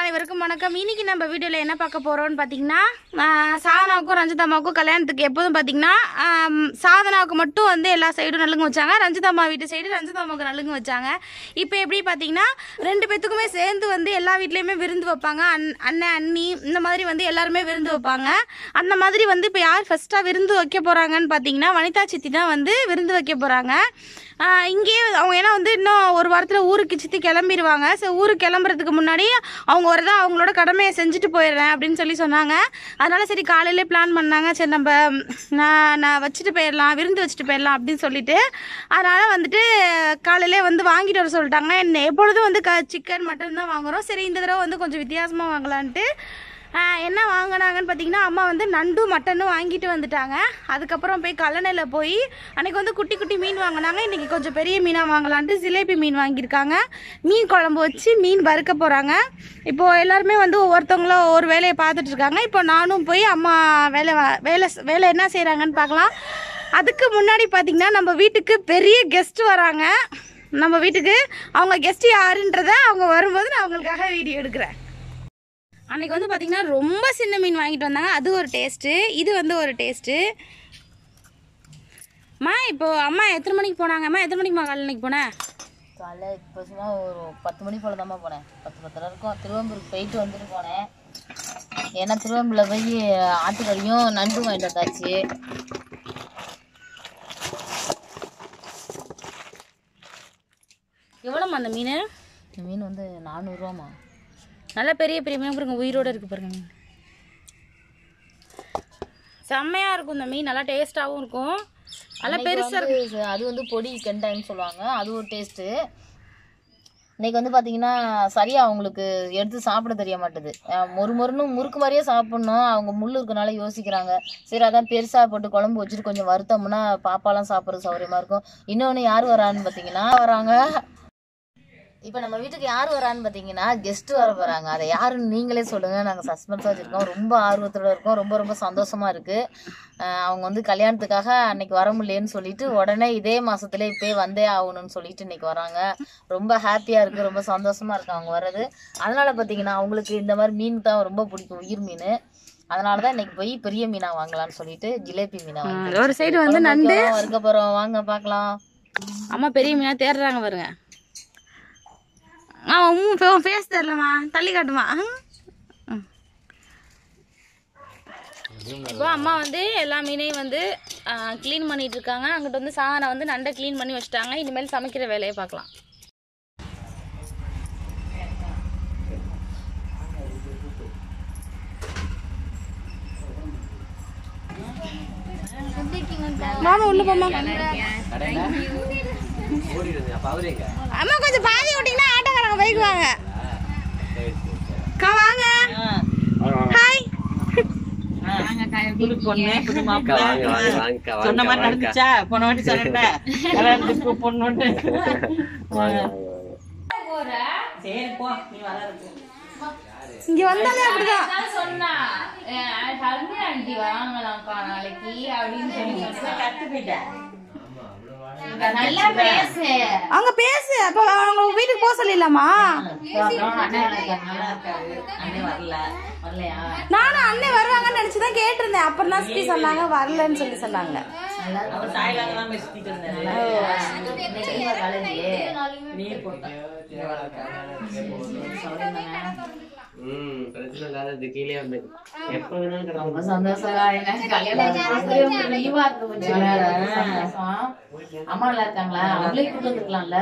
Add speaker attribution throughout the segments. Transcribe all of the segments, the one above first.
Speaker 1: அனைவருக்கும் வணக்கம் இன்னைக்கு நம்ம வீடியோவில் என்ன பார்க்க போகிறோம்னு பார்த்தீங்கன்னா ஆஹ், சாதனாவுக்கும் ரஞ்சிதாமாவுக்கும் கல்யாணத்துக்கு எப்போதும் பார்த்தீங்கன்னா ஆம், சாதனாவுக்கு மட்டும் வந்து எல்லா சைடும் நலுங்கு வச்சாங்க ரஞ்சிதாமா வீட்டு சைடு ரஞ்சிதாமாவுக்கு நலுங்கு வச்சாங்க இப்போ எப்படி பார்த்தீங்கன்னா ரெண்டு பேத்துக்குமே சேர்ந்து வந்து எல்லா வீட்லேயுமே விருந்து வைப்பாங்க அண் அண்ணன் அண்ணி இந்த மாதிரி வந்து எல்லாருமே விருந்து வைப்பாங்க அந்த மாதிரி வந்து இப்போ யார் ஃபஸ்ட்டாக விருந்து வைக்க போகிறாங்கன்னு பார்த்தீங்கன்னா வனிதா சித்தி தான் வந்து விருந்து வைக்க போகிறாங்க இங்கேயே அவங்க ஏன்னா வந்து இன்னும் ஒரு வாரத்தில் ஊருக்கு சித்தி கிளம்பிடுவாங்க ஸோ ஊருக்கு கிளம்புறதுக்கு முன்னாடி அவங்க ஒரு தான் அவங்களோட கடமையை செஞ்சுட்டு போயிடுறேன் அப்படின்னு சொல்லி சொன்னாங்க அதனால சரி காலையிலே பிளான் பண்ணாங்க சரி நம்ம ம், நான் நான் வச்சுட்டு போயிடலாம் விருந்து வச்சுட்டு போயிடலாம் அப்படின்னு சொல்லிட்டு அதனால் வந்துட்டு காலையிலே வந்து வாங்கிட்டு வர சொல்லிட்டாங்க என்ன எப்பொழுதும் வந்து க சிக்கன் மட்டன் தான் வாங்குறோம் சரி இந்த தடவை வந்து கொஞ்சம் வித்தியாசமாக வாங்கலான்ட்டு ஆஹ் என்ன வாங்கினாங்கன்னு பார்த்தீங்கன்னா அம்மா வந்து நண்டு மட்டனும் வாங்கிட்டு வந்துட்டாங்க அதுக்கப்புறம் போய் கல்லணையில் போய் அன்னைக்கு வந்து குட்டி குட்டி மீன் வாங்கினாங்க இன்னைக்கு கொஞ்சம் பெரிய மீனாக வாங்கலான்ட்டு ஜிலேபி மீன் வாங்கியிருக்காங்க மீன் குழம்பு வச்சு மீன் வறுக்க போகிறாங்க இப்போது எல்லாருமே வந்து ஒவ்வொருத்தவங்களும் ஒவ்வொரு வேலையை பார்த்துட்டு இருக்காங்க இப்போ நானும் போய் அம்மா வேலை வா- வேலை வேலை என்ன செய்கிறாங்கன்னு பார்க்கலாம் அதுக்கு முன்னாடி பார்த்தீங்கன்னா நம்ம வீட்டுக்கு பெரிய கெஸ்ட் வராங்க நம்ம வீட்டுக்கு அவங்க கெஸ்ட் யாருன்றத அவங்க வரும்போது நான் அவங்களுக்காக வீடியோ எடுக்கிறேன் அன்னைக்கு வந்து பார்த்தீங்கன்னா ரொம்ப சின்ன மீன் வாங்கிட்டு வந்தாங்க அது ஒரு டேஸ்ட்டு இது வந்து ஒரு டேஸ்ட்டு அம்மா இப்போ அம்மா எத்தனை மணிக்கு போனாங்க அம்மா எத்தனை மணிக்கு காலையில் போனேன்
Speaker 2: காலைல இப்போ சும்மா ஒரு பத்து மணி போல தாம்மா போனேன் பத்து பத்தரை இருக்கும் திருவம்பூருக்கு போயிட்டு வந்துட்டு போனேன் ஏன்னா திருவம்பூரில் போய் ஆட்டுக்கறியும் நண்டும் வாங்கிட்டு வந்தாச்சு
Speaker 1: எவ்வளோம்மா அந்த மீன்
Speaker 2: இந்த மீன் வந்து நானூறுரூவாம்மா
Speaker 1: நல்லா பெரிய பெரிய மீன் பாருங்க உயிரோட இருக்கு பாருங்க மீன் செம்மையாக இருக்கும் இந்த மீன் நல்லா டேஸ்ட்டாகவும் இருக்கும் நல்லா பெருசாக இருக்கும்
Speaker 2: அது வந்து பொடி கெண்டாயின்னு சொல்லுவாங்க அது ஒரு டேஸ்ட்டு இன்னைக்கு வந்து பார்த்தீங்கன்னா சரியா அவங்களுக்கு எடுத்து சாப்பிட தெரிய மாட்டுது அஹ் மொறு மொறுன்னு முறுக்கு மாதிரியே சாப்பிட்ணும் அவங்க முள்ளு இருக்கனால யோசிக்கிறாங்க சரி அதான் பெருசாக போட்டு குழம்பு வச்சுட்டு கொஞ்சம் வறுத்தோம்னா பாப்பாலாம் சாப்பிட்றது சௌகரியமா இருக்கும் இன்னொன்று யார் வரான்னு பார்த்தீங்கன்னா வராங்க இப்போ நம்ம வீட்டுக்கு யார் வரான்னு பார்த்தீங்கன்னா கெஸ்ட் வர போகிறாங்க அதை யாருன்னு நீங்களே சொல்லுங்கள் நாங்கள் சஸ்பென்ஸாக வச்சுருக்கோம் ரொம்ப ஆர்வத்தோட இருக்கோம் ரொம்ப ரொம்ப சந்தோஷமாக இருக்குது அவங்க வந்து கல்யாணத்துக்காக அன்னைக்கு வர முடியலன்னு சொல்லிட்டு உடனே இதே மாசத்துல இப்பயே வந்தே ஆகணும்னு சொல்லிட்டு இன்னைக்கு வராங்க ரொம்ப ஹாப்பியாக இருக்குது ரொம்ப சந்தோஷமாக இருக்கு அவங்க வர்றது அதனால பார்த்தீங்கன்னா அவங்களுக்கு இந்த மாதிரி மீன் தான் ரொம்ப பிடிக்கும் உயிர் மீன் அதனால தான் இன்னைக்கு போய் பெரிய மீனா வாங்கலாம்னு சொல்லிட்டு ஜிலேபி மீனா வாங்கி
Speaker 1: ஒரு சைடு வந்து நண்டு
Speaker 2: வறுக்க போகிறோம் வாங்க பார்க்கலாம்
Speaker 1: அம்மா பெரிய மீனாக தேடுறாங்க பாருங்க ஆ உன் ஃபேஸ் தெரிலம்மா தள்ளி காட்டுமா ம். இப்போ அம்மா வந்து எல்லா மீனையும் வந்து க்ளீன் பண்ணிட்டு இருக்காங்க அங்கிட்ட வந்து சாதனை வந்து நண்டை க்ளீன் பண்ணி வச்சுட்டாங்க இனிமேல் சமைக்கிற வேலையை பார்க்கலாம் மாமா உள்ள போமா அம்மா கொஞ்சம் பாதி விட்டீங்கன்னா ஆட்டோக்காரங்க போய்க்குவாங்க அக்கா வாங்க ஹாய்
Speaker 3: சொன்ன மாதிரி நடந்துச்சா போன வாட்டி சொன்னேன் கல்யாணத்துக்கு பொண்ணுட்டு சரி போ நீ வராது
Speaker 1: இங்க வந்தாலே அப்படிதான்
Speaker 2: சொன்னா ஆண்டி வராங்களாம்க்கா நாளைக்கு அப்படின்னு சொல்லி
Speaker 3: கத்து போயிட்டேன்
Speaker 2: நல்லா பேசு
Speaker 1: அவங்க பேசு அப்ப அவங்க வீட்டுக்கு போக சொல்லிடலாமா
Speaker 2: அண்ணன்
Speaker 3: நல்லா இருக்காரு அண்ணே வரல
Speaker 2: வரலையா
Speaker 1: நானும் அண்ணன் வருவாங்கன்னு நினைச்சுதான் கேட்டிருந்தேன் அப்புறம் தான் சித்தி சொன்னாங்க வரலன்னு சொல்லி சொன்னாங்க
Speaker 3: அவர் தாய்லாந்து தான் போய் சுத்திட்டு இருந்தாரு
Speaker 2: காலேஜ்
Speaker 3: நீர் போட்டா
Speaker 4: ம் பிரச்சனை இல்லாத இது கீழே வந்து எப்ப வேணாலும்
Speaker 2: ரொம்ப
Speaker 4: கிளம்பலாம்.
Speaker 2: சந்தோஷம் எனக்கு கல்யாணம் லீவா இருக்கு கொஞ்சம் சந்தோஷம். அம்மா நல்லா இருக்காங்களா அவங்களே கூட்டு வந்துருக்கலாம்ல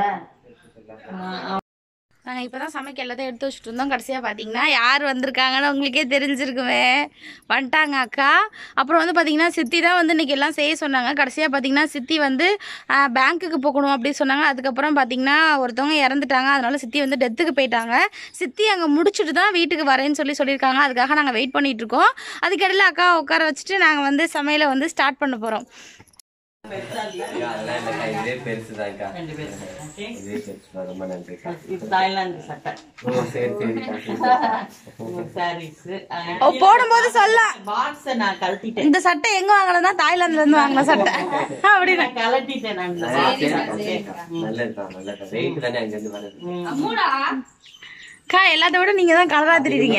Speaker 1: நாங்கள் இப்போ தான் சமைக்க எல்லாத்தையும் எடுத்து வச்சுட்டு இருந்தோம் கடைசியாக பார்த்தீங்கன்னா யார் வந்திருக்காங்கன்னு உங்களுக்கே தெரிஞ்சிருக்குமே வந்துட்டாங்க அக்கா அப்புறம் வந்து பார்த்தீங்கன்னா சித்தி தான் வந்து இன்றைக்கி எல்லாம் செய்ய சொன்னாங்க கடைசியாக பார்த்தீங்கன்னா சித்தி வந்து ஆஹ், பேங்க்குக்கு போகணும் அப்படின்னு சொன்னாங்க அதுக்கப்புறம் பார்த்தீங்கன்னா ஒருத்தவங்க இறந்துட்டாங்க அதனால சித்தி வந்து டெத்துக்கு போயிட்டாங்க சித்தி அங்கே முடிச்சுட்டு தான் வீட்டுக்கு வரேன்னு சொல்லி சொல்லியிருக்காங்க அதுக்காக நாங்கள் வெயிட் பண்ணிட்டு இருக்கோம் அதுக்கிடையில் அக்கா உட்கார வச்சுட்டு நாங்கள் வந்து சமையலை வந்து ஸ்டார்ட் பண்ண போகிறோம்
Speaker 4: ஐயா, அதெல்லாம் இல்லைக்கா, இதே பெருசுதான்க்கா.
Speaker 3: ரெண்டு பேரும் ஓகே
Speaker 4: இதே பெருசுதான். ரொம்ப நன்றிக்கா.
Speaker 3: இது தாய்லாந்து சட்டை
Speaker 4: ஓ, சரி, சரிக்கா.
Speaker 3: சாரீஸ்
Speaker 1: ஓ, போடும்போது சொல்ல
Speaker 3: பாக்ஸ நான் கழட்டிட்டேன்
Speaker 1: இந்த சட்டை எங்கே வாங்கினதுனா தாய்லாந்துலேருந்து வாங்கின சட்டை அப்படின்னு
Speaker 3: நான் கழட்டிட்டேன் நான் இந்த
Speaker 4: ஆ,
Speaker 3: box.
Speaker 4: சரிக்கா, சரிக்கா. நல்லதுதான், நல்லதுதான். வெயிட் தானே அங்கிருந்து வருது.
Speaker 3: ம்.
Speaker 1: அக்கா எல்லாத்த விட நீங்க தான் கலரா தெரியுறீங்க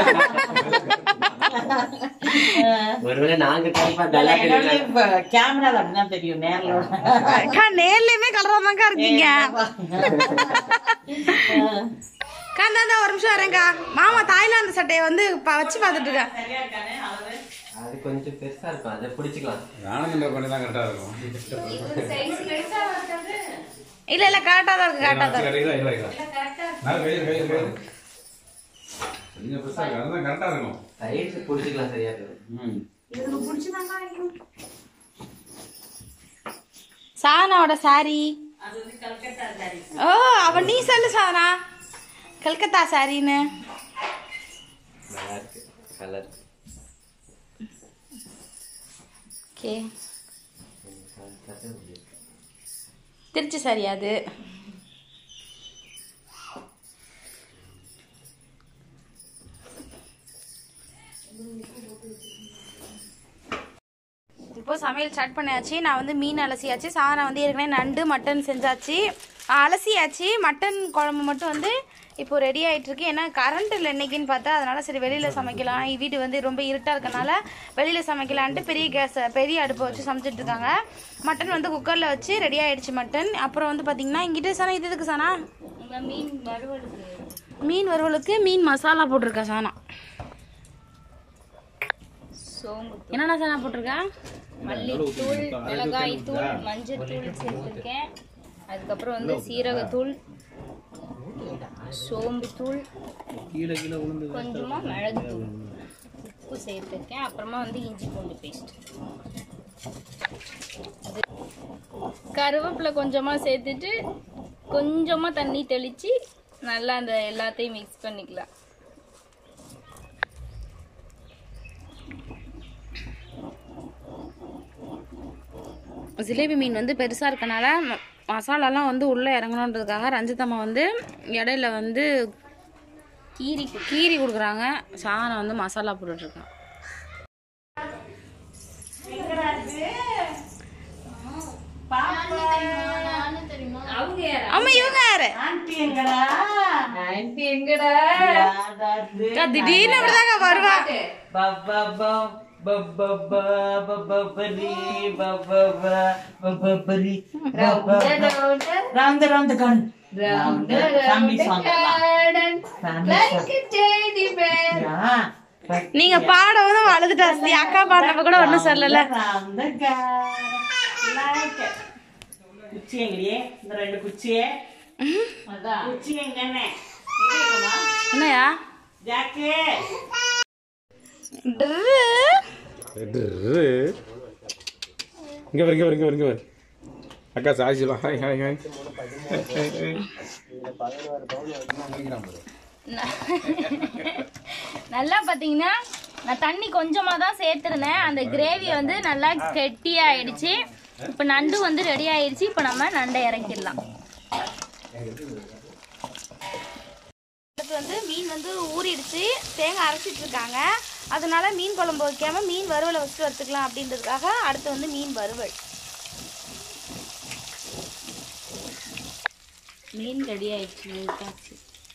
Speaker 4: ஒருவேளை நாங்க கண்டிப்பா நல்லா தெரியல
Speaker 3: கேமரால அப்படிதான் தெரியும் நேர்ல
Speaker 1: அக்கா நேர்லயுமே கலரா தான்க்கா இருக்கீங்க அக்கா இந்தா, இந்தா, ஒரு நிமிஷம் வரேன்க்கா மாமா தாய்லாந்து சட்டையை வந்து ப- வச்சு பார்த்துட்டு இருக்கேன்
Speaker 4: அது கொஞ்சம் பெருசா இருக்கும் அதை பிடிச்சிக்கலாம்
Speaker 5: நானும் இந்த பண்ணி தான் கரெக்டாக இருக்கும்
Speaker 1: இல்ல இல்ல கரெக்டா தான் இருக்கு கரெக்டா தான் இருக்கு.
Speaker 5: இல்லை இல்லை இல்லை நான் கையில் கையில் கையில் கொஞ்சம் பெருசாக இருக்கும் அதுதான் கரெக்டாக இருக்கும்
Speaker 4: சைடு பிடிச்சிக்கலாம் சரியா இருக்கும்
Speaker 5: ம்
Speaker 1: சானாவோட சாரி ஓ அவ நீ சொல்லு சானா கல்கத்தா சாரின்னு
Speaker 4: நல்லா இருக்கு கலர்
Speaker 1: ஓகே திருச்சி சாரி அது இப்போ சமையல் ஸ்டார்ட் பண்ணியாச்சு நான் வந்து மீன் அலசியாச்சு சாதனை வந்து ஏற்கனவே நண்டு மட்டன் செஞ்சாச்சு ஆ, அலசியாச்சு மட்டன் குழம்பு மட்டும் வந்து இப்போ ரெடி ஆயிட்டு இருக்கு ஏன்னா கரண்ட் இல்லை இன்னைக்குன்னு பார்த்தா அதனால சரி வெளியில சமைக்கலாம் வீடு வந்து ரொம்ப இருட்டா இருக்கனால வெளியில சமைக்கலான்ட்டு பெரிய கேஸ் பெரிய அடுப்பை வச்சு சமைச்சிட்டு இருக்காங்க மட்டன் வந்து குக்கர்ல வச்சு ரெடி ஆயிடுச்சு மட்டன் அப்புறம் வந்து பாத்தீங்கன்னா இங்கிட்ட சாணா இது எதுக்கு சாணா
Speaker 2: மீன் வறுவலுக்கு
Speaker 1: மீன் வறுவலுக்கு மீன் மசாலா போட்டிருக்கா சாணா
Speaker 2: சோம்பு
Speaker 1: என்னென்ன சாணா போட்டிருக்கா
Speaker 2: மல்லித்தூள் மிளகாய் தூள் மஞ்சள் தூள் சேர்த்துருக்கேன் அதுக்கப்புறம் வந்து சீரகத்தூள் சோம்பு தூள் கொஞ்சமா மிளகு தூள் உப்பு சேர்த்துருக்கேன் அப்புறமா வந்து இஞ்சி பூண்டு பேஸ்ட் கருவேப்பிலை கொஞ்சமா சேர்த்துட்டு கொஞ்சமா தண்ணி தெளிச்சு நல்லா அந்த எல்லாத்தையும் மிக்ஸ் பண்ணிக்கலாம்
Speaker 1: ஜிலேபி மீன் வந்து பெருசாக இருக்கனால ம- மசாலாலாம் வந்து உள்ளே இறங்கணுன்றதுக்காக ரஞ்சிதம்மா வந்து இடையில வந்து கீரி கீரி கொடுக்குறாங்க சாணம் வந்து மசாலா போட்டுட்ருக்கான் ஆமா இவங்க யாரு
Speaker 3: ஆண்டி எங்கடா
Speaker 2: ஆண்டி எங்கடா
Speaker 1: அக்கா, திடீர்னு அப்படிதாங்க வருவா
Speaker 3: பப்பபா பப்பபா பப்பபரி பப்பபா பப்பபரி round round gun round family song
Speaker 1: நீங்க பாடவும் அழுதுட்டா அஸ்தி. அக்கா பாடினப்ப கூட ஒன்றும் சொல்லல
Speaker 3: குச்சி எங்கடியே இந்த ரெண்டு குச்சியே குச்சி எங்கண்ணே
Speaker 1: என்னையா
Speaker 3: ஜாக்கு
Speaker 5: இங்கே வரு இங்கே வரு இங்கே வரு இங்கே வரு அக்கா சாய் சொல்லலாம் ஹாய் ஹாய் ஹாய்
Speaker 2: நல்லா பார்த்தீங்கன்னா நான் தண்ணி கொஞ்சமாக தான் சேர்த்துருந்தேன் அந்த கிரேவி வந்து நல்லா கெட்டியாயிடுச்சு இப்போ நண்டு வந்து ரெடி ஆயிடுச்சு இப்போ நம்ம நண்டை இறக்கிடலாம்
Speaker 1: அடுத்து வந்து மீன் வந்து ஊறிடுச்சு தேங்காய் அரைச்சிட்டு இருக்காங்க அதனால மீன் குழம்பு வைக்காம மீன் வறுவலை வச்சு வறுத்துக்கலாம் அப்படின்றதுக்காக அடுத்து வந்து மீன் வறுவல் மீன் ரெடி ஆயிடுச்சு விட்டாச்சு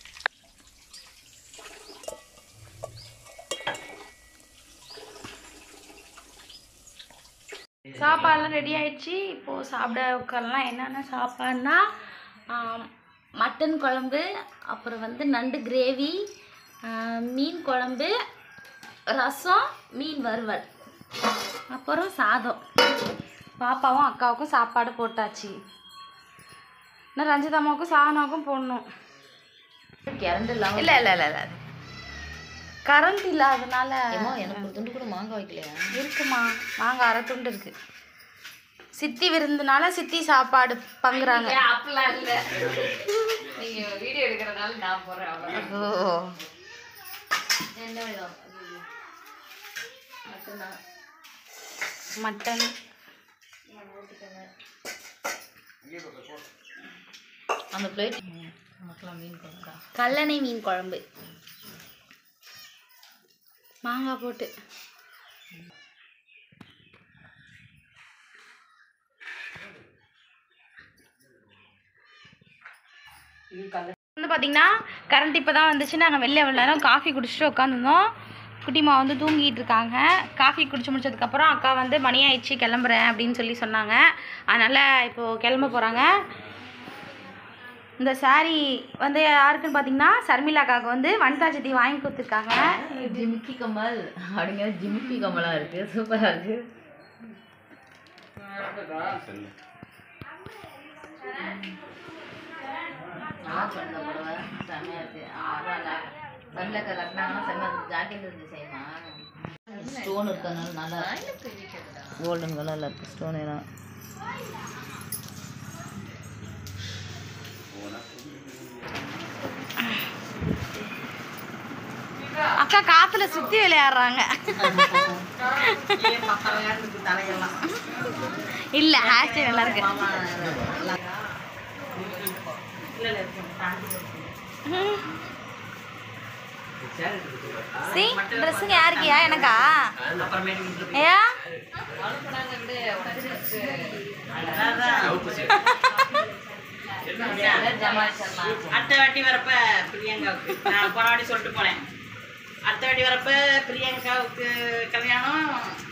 Speaker 1: சாப்பாடுலாம் ரெடி ஆயிடுச்சு இப்போது சாப்பிட உட்காரலாம் என்னென்ன சாப்பாடுனா ஆம், மட்டன் குழம்பு அப்புறம் வந்து நண்டு கிரேவி மீன் குழம்பு ரசம் மீன் வறுவல் அப்புறம் சாதம் பாப்பாவும் அக்காவுக்கும் சாப்பாடு போட்டாச்சு இன்னும் ரஞ்சிதாமாவுக்கும் சாதனாவுக்கும் போடணும்
Speaker 2: கிரண்டு இல்லாமல்
Speaker 1: இல்லை இல்லை இல்லை இல்லை கரண்ட் இல்லாதனால
Speaker 2: எனக்கு ஒரு துண்டு கூட மாங்காய் வைக்கலையா
Speaker 1: இருக்குமா மாங்காய் அரை துண்டு இருக்கு சித்தி விருந்துனால சித்தி சாப்பாடு பங்குறாங்க
Speaker 2: அப்படிலாம் இல்லை நீங்கள் வீடியோ எடுக்கிறனால நான் போடுறேன் அவ்வளோ
Speaker 1: ஓ
Speaker 2: என்ன வேணும் மட்டும்தான்
Speaker 1: மட்டன்
Speaker 2: அந்த பிளேட் மக்களாம் மீன் குழம்பா
Speaker 1: கல்லணை மீன் குழம்பு மாங்காய் போட்டு வந்து பார்த்தீங்கன்னா கரண்ட் இப்போ தான் வந்துச்சு நாங்கள் வெளில எவ்வளோ நேரம் காஃபி குடிச்சிட்டு உட்காந்துருந்தோம் குட்டிமா வந்து தூங்கிட்டு இருக்காங்க காஃபி குடிச்சு முடிச்சதுக்கப்புறம் அக்கா வந்து மணி ஆயிடுச்சு கிளம்புறேன் அப்படின்னு சொல்லி சொன்னாங்க அதனால் இப்போது கிளம்ப போகிறாங்க இந்த saree வந்து யாருக்குன்னு பார்த்தீங்கன்னா சர்மிளாக்காவுக்கு வந்து வனிதா சித்தி வாங்கி கொடுத்துருக்காங்க
Speaker 2: ஜிமிக்கி கமல் அப்படிங்கிற ஜிமிக்கி கமலா இருக்கு சூப்பரா இருக்கு நல்லா சொன்ன புடவை செம்மையா இருக்கு சன்ல கட்டினாங்கன்னா செம்ம ஜாக்கெட் இருந்து செய்யுமா ஸ்டோன் இருக்கனால நல்லா கோல்டன் கலர்ல இருக்கு ஸ்டோன் எல்லாம்
Speaker 1: அக்கா காற்றுல சுற்றி விளையாடுறாங்க இல்லை ஹேர் ஸ்டைல் நல்லா இருக்கு சி ட்ரெஸ்ஸுங்க யாருக்கியா எனக்கா ஏயா
Speaker 3: அடுத்த வாட்டி வரப்ப பிரியங்காவுக்கு நான் போன வாட்டி சொல்லிட்டு போனேன் அடுத்த வாட்டி வரப்ப பிரியங்காவுக்கு கல்யாணம்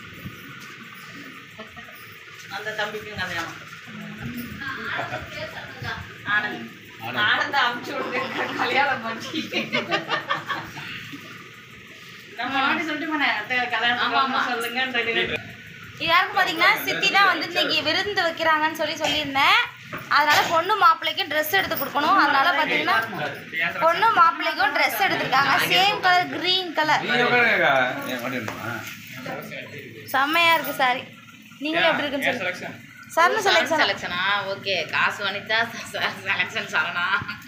Speaker 3: அந்த தம்பிக்கும் கல்யாணம் ஆனந்த் ஆனந்த அமுச்சு விடுங்க கல்யாணம் பண்ணி நம்ம வாட்டி சொல்லிட்டு போனேன் அடுத்த கல்யாணம் சொல்லுங்க
Speaker 1: இது யாருக்கும் பார்த்தீங்கன்னா சித்தி தான் வந்து இன்னைக்கு விருந்து வைக்கிறாங்கன்னு சொல்லி சொல்லியிருந்தேன் அதனால பொண்ணு மாப்பிள்ளைக்கும் ட்ரெஸ் எடுத்து கொடுக்கணும் அதனால பார்த்தீங்கன்னா பொண்ணு மாப்பிள்ளைக்கும் ட்ரெஸ் எடுத்திருக்காங்க சேம் கலர் க்ரீன் கலர்
Speaker 5: நீ உட்காருங்க ஏன் வண்டி வேணுமா?
Speaker 1: செம்மையா இருக்கு சாரி நீங்களும் எப்படி இருக்குன்னு சொல்லுங்க சரணு செலெக்ஷன்
Speaker 2: செலெக்ஷனா ஓகே காசு வனிதா செலெக்ஷன் சரணா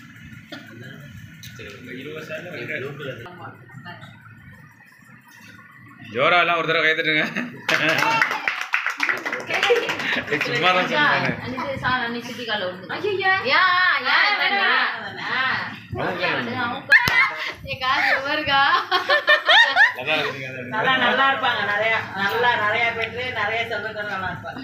Speaker 5: ஜோரா எல்லாம் ஒரு தடவை கை தட்டுங்க சும்மா தான் சொன்னேன்
Speaker 2: அன்னைக்கு சா- அன்னைக்கு சித்தி கால விழுந்து யா யா என்னடா? ஆ. என் காசு வருகா
Speaker 5: அதான் இருக்குங்க, அதான்
Speaker 3: நல்லா நல்லா இருப்பாங்க நிறைய நல்லா நிறைய பேரு நிறைய சொந்தக்காரங்க நல்லா இருப்பாங்க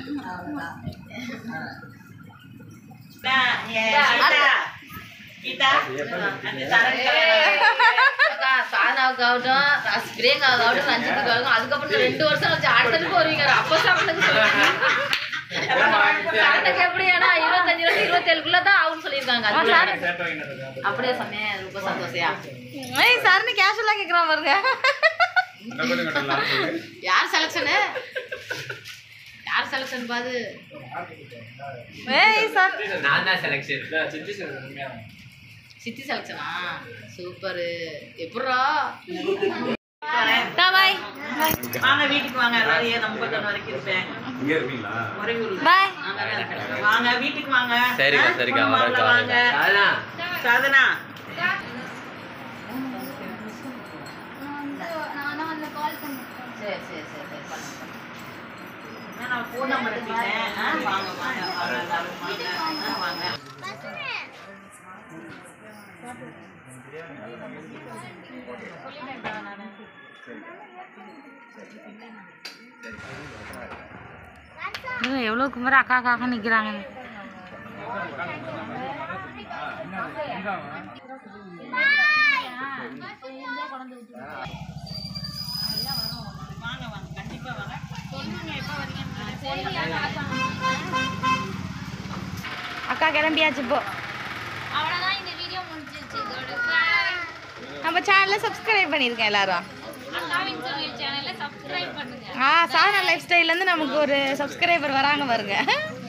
Speaker 3: நான், ஏ, கீதா, கீதா, அந்த சரண் கல்யாணம்
Speaker 2: சாதனாவுக்கு ஆகட்டும் பிரியங்காவுக்கு ஆகட்டும் ரஞ்சித்துக்கு ஆகட்டும் அதுக்கப்புறம் ரெண்டு வருஷம் வச்சு அடுத்ததுக்கு வருவீங்க அப்போ சரணத்துக்கு சொல்லுவாங்க சரணத்துக்கு எப்படி ஏன்னா இருபத்தஞ்சு வருஷம் இருபத்தேழுக்குள்ள தான் ஆகும்னு சொல்லியிருக்காங்க அதுக்குள்ள. அப்படியே சொன்னேன் ரொம்ப சந்தோஷயா
Speaker 1: ஏய் சரணு கேஷுவலாக கேட்குறான் பாருங்க
Speaker 5: என்ன பண்ணி கட்டலாம்
Speaker 2: யார் செலக்ஷனு யார் செலக்ஷன் பாது
Speaker 1: ஏய் சார்
Speaker 4: நான் தான் செலக்ஷன்
Speaker 2: சித்தி செலக்ஷனா சூப்பரு எப்பட்றா
Speaker 1: பாய்
Speaker 3: வாங்க வீட்டுக்கு வாங்க எல்லாரும் நம்ம கொஞ்சம் வரைக்கும் இருப்பேன்
Speaker 5: இங்கே இருப்பீங்களா
Speaker 3: உறையூர்ல
Speaker 1: பாய்
Speaker 3: வாங்க வீட்டுக்கு வாங்க
Speaker 4: சரிக்கா,
Speaker 3: ஆ,
Speaker 4: சரிக்கா,
Speaker 3: பொண்ணு மாப்பிள்ளை
Speaker 4: வரேன்,
Speaker 3: வாங்க
Speaker 4: அதான்
Speaker 3: சாதனா
Speaker 2: சரி சரி சரி சரி பண்ணுங்க
Speaker 3: நான் போன் நம்பர் எடுத்துட்டேன் ஆ, வாங்க வாங்க வாங்க எல்லாரும் வாங்க ஆ, வாங்க
Speaker 1: எவ்வளோ குமர அக்கா அக்கா நிற்கிறாங்க
Speaker 3: வாங்க வாங்க கண்டிப்பா வாங்க
Speaker 1: அக்கா கிளம்பியாச்சு இப்போ நம்ம சேனலை சப்ஸ்கிரைப் பண்ணியிருக்கேன் எல்லாரும் ஆ சாதனா லைஃப் ஸ்டைல்லேருந்து நமக்கு ஒரு சப்ஸ்கிரைபர் வராங்க பாருங்க